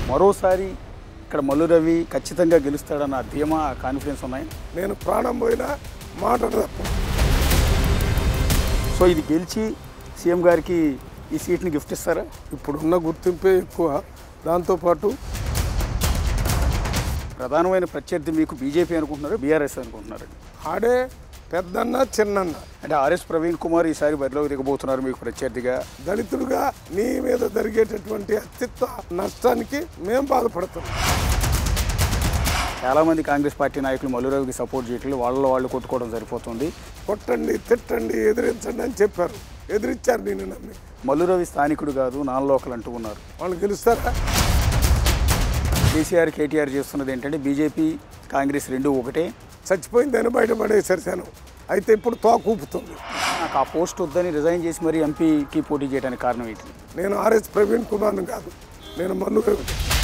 మరోసారి ఇక్కడ మల్లు రవి ఖచ్చితంగా గెలుస్తాడన్న ధీమా కాన్ఫిడెన్స్ ఉన్నాయి నేను ప్రాణం పోయినా మాట తప్ప సో ఇది గెలిచి సీఎం గారికి ఈ సీట్ని గిఫ్ట్ ఇస్తారా ఇప్పుడున్న గుర్తింపే ఎక్కువ దాంతోపాటు ప్రధానమైన ప్రత్యర్థి మీకు బీజేపీ అనుకుంటున్నారు బీఆర్ఎస్ అనుకుంటున్నారు ఆడే పెద్దన్న చిన్నన్న అంటే ఆర్ఎస్ ప్రవీణ్ కుమార్ ఈసారి బరిలోకి దిగబోతున్నారు మీకు ప్రత్యర్థిగా దళితుడుగా నీ మీద జరిగేటటువంటి అత్యుత్వ నష్టానికి మేము బాధపడతాం చాలామంది కాంగ్రెస్ పార్టీ నాయకులు మల్లురవికి సపోర్ట్ చేయట్లేదు వాళ్ళలో వాళ్ళు కొట్టుకోవడం సరిపోతుంది కొట్టండి తిట్టండి ఎదిరించండి అని చెప్పారు ఎదిరించారు నేను నమ్మి మల్లురవి స్థానికుడు కాదు నాన్ లోకల్ అంటూ ఉన్నారు వాళ్ళు గెలుస్తారా కేసీఆర్ కేటీఆర్ చేస్తున్నది ఏంటంటే బీజేపీ కాంగ్రెస్ రెండు ఒకటే చచ్చిపోయిందని బయటపడేసారు శాను అయితే ఇప్పుడు తోక ఊపుతుంది నాకు ఆ పోస్ట్ వద్దని రిజైన్ చేసి మరీ ఎంపీకి పోటీ చేయడానికి కారణం ఏంటి నేను ఆర్ఎస్ ప్రవీణ్ కుమార్ని కాదు నేను మల్లు రవి